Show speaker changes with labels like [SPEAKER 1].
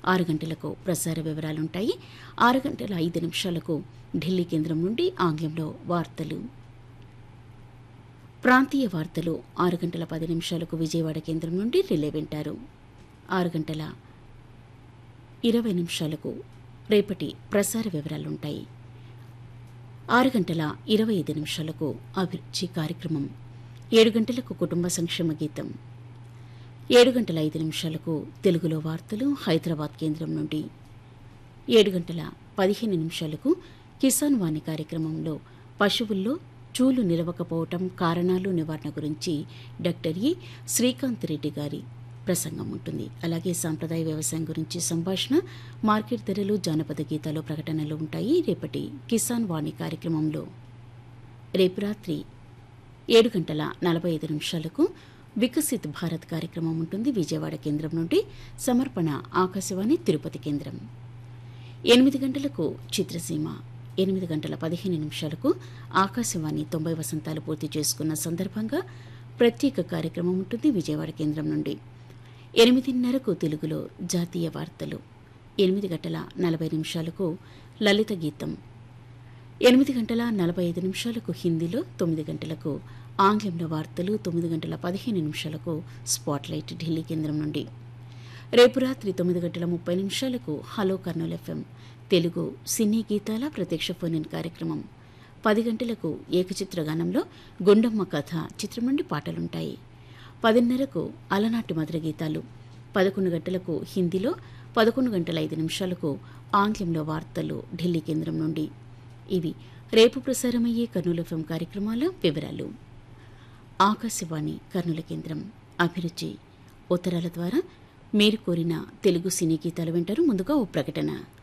[SPEAKER 1] ఆరు గంటలకు ప్రసార వివరాలుంటాయి ఆరు గంటల ఐదు నిమిషాలకు ఢిల్లీ కేంద్రం నుండి ఆంగ్లంలో వార్తలు ప్రాంతీయ వార్తలు ఆరు గంటల పది నిమిషాలకు విజయవాడ కేంద్రం నుండి రిలే వింటారు ఆరు గంటల ఇరవై నిమిషాలకు రేపటి ప్రసార వివరాలుంటాయి ఆరు గంటల ఇరవై ఐదు నిమిషాలకు అభిరుచి కార్యక్రమం ఏడు గంటలకు కుటుంబ సంక్షేమ గీతం ఏడు గంటల ఐదు నిమిషాలకు తెలుగులో వార్తలు హైదరాబాద్ కేంద్రం నుండి ఏడు గంటల పదిహేను నిమిషాలకు కిసాన్ వాణి కార్యక్రమంలో పశువుల్లో చూలు నిలవకపోవటం కారణాలు నివారణ గురించి డాక్టర్ ఈ శ్రీకాంత్ రెడ్డి గారి ప్రసంగం ఉంటుంది అలాగే సాంప్రదాయ వ్యవసాయం గురించి సంభాషణ మార్కెట్ ధరలు జానపద గీతాలు ప్రకటనలు ఉంటాయి రేపటి కిసాన్ వాణి కార్యక్రమంలో రేపు రాత్రి ఏడు గంటల నలభై ఐదు నిమిషాలకు వికసిత్ భారత్ కార్యక్రమం ఉంటుంది విజయవాడ కేంద్రం నుండి సమర్పణ ఆకాశవాణి తిరుపతి కేంద్రం ఎనిమిది గంటలకు చిత్రసీమ ఎనిమిది గంటల పదిహేను నిమిషాలకు ఆకాశవాణి తొంభై వసంతాలు పూర్తి చేసుకున్న సందర్భంగా ప్రత్యేక కార్యక్రమం ఉంటుంది విజయవాడ కేంద్రం నుండి ఎనిమిదిన్నరకు తెలుగులో జాతీయ వార్తలు ఎనిమిది గంటల నలభై నిమిషాలకు లలిత గీతం ఎనిమిది గంటల నలభై ఐదు నిమిషాలకు హిందీలో తొమ్మిది గంటలకు ఆంగ్లంలో వార్తలు తొమ్మిది గంటల పదిహేను నిమిషాలకు స్పాట్లైట్ ఢిల్లీ కేంద్రం నుండి రేపు రాత్రి తొమ్మిది గంటల ముప్పై నిమిషాలకు hello Kurnool FM Telugu cine గీతాల ప్రత్యక్ష ఫోన్ ఇన్ కార్యక్రమం పది గంటలకు ఏకచిత్ర గానంలో గుండమ్మ కథ చిత్రం నుండి పాటలుంటాయి పదిన్నరకు అలనాటి మధుర గీతాలు పదకొండు గంటలకు హిందీలో పదకొండు గంటల ఐదు నిమిషాలకు ఆంగ్లంలో వార్తలు ఢిల్లీ కేంద్రం నుండి ఇవి రేపు ప్రసారమయ్యే కర్నూలు ఎఫ్ఎం కార్యక్రమాల వివరాలు ఆకాశవాణి కర్నూలు కేంద్రం అభిరుచి ఉత్తరాల ద్వారా మీరు కోరిన తెలుగు సినీ గీతాలు వింటారు ముందుగా ఓ ప్రకటన